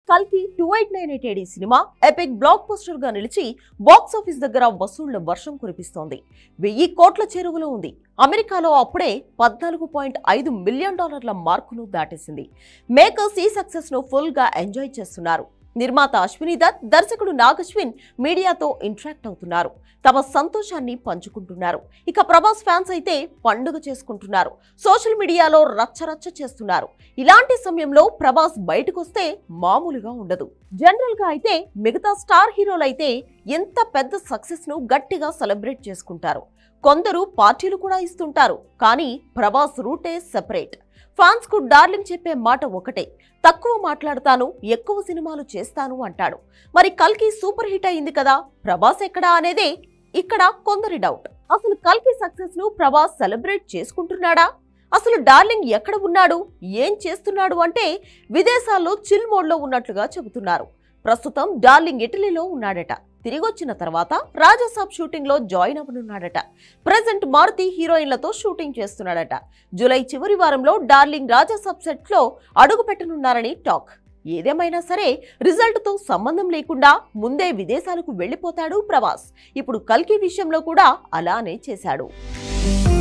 కల్కి two eight nine eight ఈ cinema epic blockbuster గా నిలిచి బాక్స్ ఆఫీస్ దగ్గర వసూళ్ల వర్షం కురిపిస్తోంది వెయ్యి కోట్ల చెరువులో ఉంది అమెరికాలో అప్పుడే పద్నాలుగు పాయింట్ ఐదు మిలియన్ డాలర్ల మార్కును దాటేసింది మేకర్స్ ఈ సక్సెస్ ను ఫుల్ గా ఎంజాయ్ చేస్తున్నారు నిర్మాత అశ్విని దత్ దర్శకుడు నాగశ్విన్ మీడియాతో ఇంటరాక్ట్ అవుతున్నారు తమ సంతోషాన్ని పంచుకుంటున్నారు ఇక ప్రభాస్ ఫ్యాన్స్ అయితే పండుగ చేసుకుంటున్నారు సోషల్ మీడియాలో రచ్చరచ్చ చేస్తున్నారు ఇలాంటి సమయంలో ప్రభాస్ బయటకొస్తే మామూలుగా ఉండదు జనరల్ గా అయితే మిగతా స్టార్ హీరోలైతే ఎంత పెద్ద సక్సెస్ ను గట్టిగా సెలబ్రేట్ చేసుకుంటారు కొందరు పార్టీలు కూడా ఇస్తుంటారు కానీ ప్రభాస్ రూటే సెపరేట్ ఫ్యాన్స్ కు డార్లింగ్ చెప్పే మాట ఒకటే తక్కువ మాట్లాడతాను ఎక్కువ సినిమాలు చేస్తాను అంటాడు మరి కల్కి సూపర్ హిట్ అయింది కదా ప్రభాస్ ఎక్కడా అనేదే ఇక్కడ కొందరి డౌట్ అసలు కల్కి సక్సెస్ ను ప్రభాస్ సెలబ్రేట్ చేసుకుంటున్నాడా అసలు డార్లింగ్ ఎక్కడ ఉన్నాడు ఏం చేస్తున్నాడు అంటే విదేశాల్లో చిల్ మోడ్లో ఉన్నట్లుగా చెబుతున్నారు ప్రస్తుతం డార్లింగ్ ఇటలీలో ఉన్నాడట తిరిగొచ్చిన తర్వాత రాజాసాబ్ షూటింగ్ లో జాయిన్ అవ్వనున్నాడట ప్రజెంట్ మారుతి హీరోయిన్లతో షూటింగ్ చేస్తున్నాడట జూలై చివరి వారంలో డార్లింగ్ రాజాసాబ్ సెట్ లో అడుగు పెట్టనున్నారని టాక్ ఏదేమైనా సరే రిజల్ట్ తో సంబంధం లేకుండా ముందే విదేశాలకు వెళ్లిపోతాడు ప్రభాస్ ఇప్పుడు కల్కి విషయంలో కూడా అలానే చేశాడు